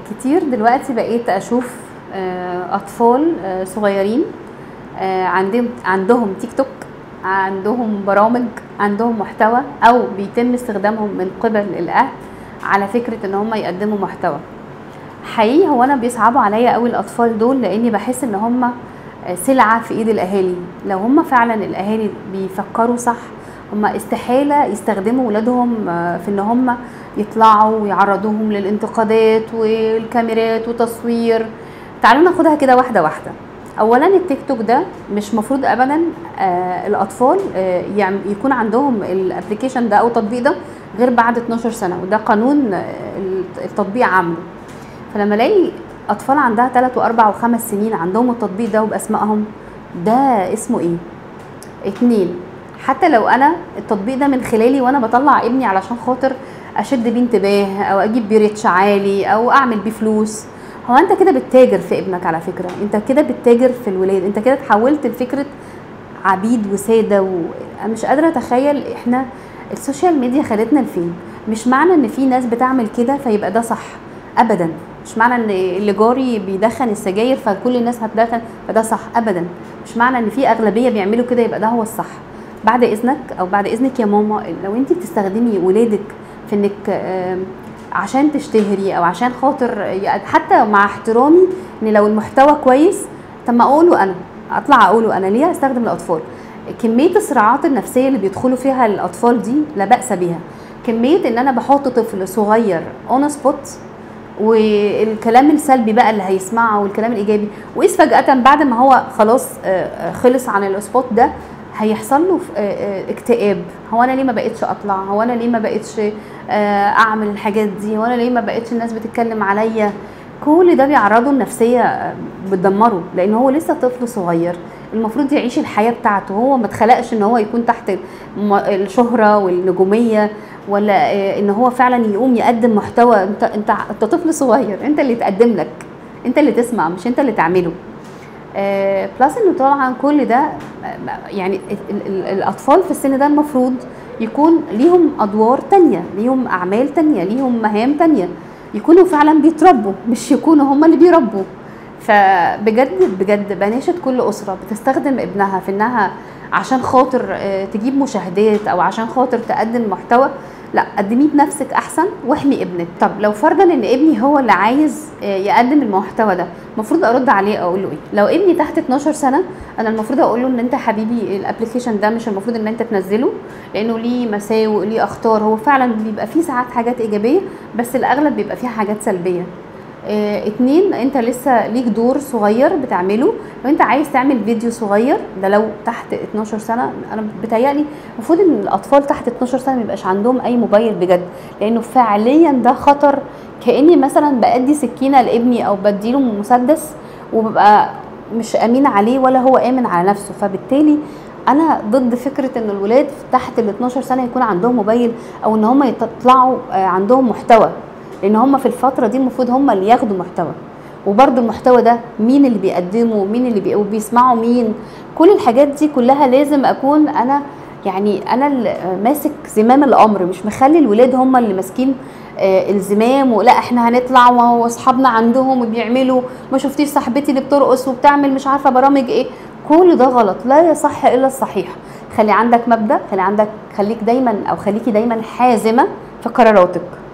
كتير دلوقتي بقيت اشوف آه، اطفال آه، صغيرين آه، عندهم عندهم تيك توك عندهم برامج عندهم محتوى او بيتم استخدامهم من قبل الاهل على فكره ان هم يقدموا محتوى حقيقي هو انا بيصعبوا عليا قوي الاطفال دول لاني بحس ان هم سلعه في ايد الاهالي لو هم فعلا الاهالي بيفكروا صح هم استحاله يستخدموا ولادهم في ان هم يطلعوا ويعرضوهم للانتقادات والكاميرات وتصوير تعالوا ناخدها كده واحده واحده اولا التيك توك ده مش مفروض ابدا آه الاطفال آه يعني يكون عندهم الابلكيشن ده او التطبيق ده غير بعد 12 سنه وده قانون آه التطبيق عامله فلما الاقي اطفال عندها 3 و4 و5 سنين عندهم التطبيق ده وباسمائهم ده اسمه ايه اتنين حتى لو انا التطبيق ده من خلالي وانا بطلع ابني علشان خاطر اشد بيه انتباه او اجيب بيه ريتش عالي او اعمل بيه فلوس هو انت كده بتتاجر في ابنك على فكره انت كده بتتاجر في الولاد انت كده اتحولت لفكره عبيد وساده وانا مش قادره اتخيل احنا السوشيال ميديا خدتنا لفين مش معنى ان في ناس بتعمل كده فيبقى ده صح ابدا مش معنى ان اللي جاري بيدخن السجاير فكل الناس هتدخن فده صح ابدا مش معنى ان في اغلبيه بيعملوا كده يبقى ده هو الصح بعد اذنك او بعد اذنك يا ماما لو انت بتستخدمي ولادك في انك عشان تشتهري او عشان خاطر حتى مع احترامي ان لو المحتوى كويس طب ما اقوله انا اطلع اقوله انا ليه استخدم الاطفال كميه الصراعات النفسيه اللي بيدخلوا فيها الاطفال دي لا باس بها كميه ان انا بحط طفل صغير اون سبوت والكلام السلبي بقى اللي هيسمعه والكلام الايجابي واذ فجاه بعد ما هو خلاص خلص عن السبوت ده هيحصل له اكتئاب هو انا ليه ما بقتش اطلع هو انا ليه ما بقتش اعمل الحاجات دي هو انا ليه ما بقتش الناس بتتكلم عليا كل ده بيعرضه النفسيه بتدمره لان هو لسه طفل صغير المفروض يعيش الحياه بتاعته هو ما اتخلقش ان هو يكون تحت الشهره والنجوميه ولا ان هو فعلا يقوم يقدم محتوى انت انت انت طفل صغير انت اللي تقدم لك انت اللي تسمع مش انت اللي تعمله آه بلس انه طبعا كل ده يعني ال ال الاطفال في السن ده المفروض يكون ليهم ادوار تانية ليهم اعمال تانية ليهم مهام تانية يكونوا فعلا بيتربوا مش يكونوا هم اللي بيربوا فبجد بجد بناشد كل اسره بتستخدم ابنها في انها عشان خاطر آه تجيب مشاهدات او عشان خاطر تقدم محتوى لا قدميه بنفسك احسن واحمي ابنك طب لو فرضا ان ابني هو اللي عايز يقدم المحتوى ده المفروض ارد عليه اقول له ايه لو ابني تحت 12 سنه انا المفروض اقول له ان انت حبيبي الابلكيشن ده مش المفروض ان انت تنزله لانه ليه مساوئ ليه اخطار هو فعلا بيبقى فيه ساعات حاجات ايجابيه بس الاغلب بيبقى فيها حاجات سلبيه اه اتنين انت لسه ليك دور صغير بتعمله لو انت عايز تعمل فيديو صغير ده لو تحت 12 سنه انا بتهيألي المفروض ان الاطفال تحت 12 سنه ما يبقاش عندهم اي موبايل بجد لانه فعليا ده خطر كاني مثلا بادي سكينه لابني او بديله مسدس وببقى مش امين عليه ولا هو امن على نفسه فبالتالي انا ضد فكره ان الولاد تحت ال 12 سنه يكون عندهم موبايل او ان هم يطلعوا عندهم محتوى لان هم في الفتره دي المفروض هم اللي ياخدوا محتوى وبرده المحتوى ده مين اللي بيقدمه مين اللي بي... بيسمعوا مين كل الحاجات دي كلها لازم اكون انا يعني انا اللي ماسك زمام الامر مش مخلي الولاد هم اللي ماسكين آه الزمام ولا احنا هنطلع واصحابنا عندهم وبيعملوا ما شفتيش صاحبتي اللي بترقص وبتعمل مش عارفه برامج ايه كل ده غلط لا يصح الا الصحيح خلي عندك مبدا خلي عندك خليك دايما او خليكي دايما حازمه في قراراتك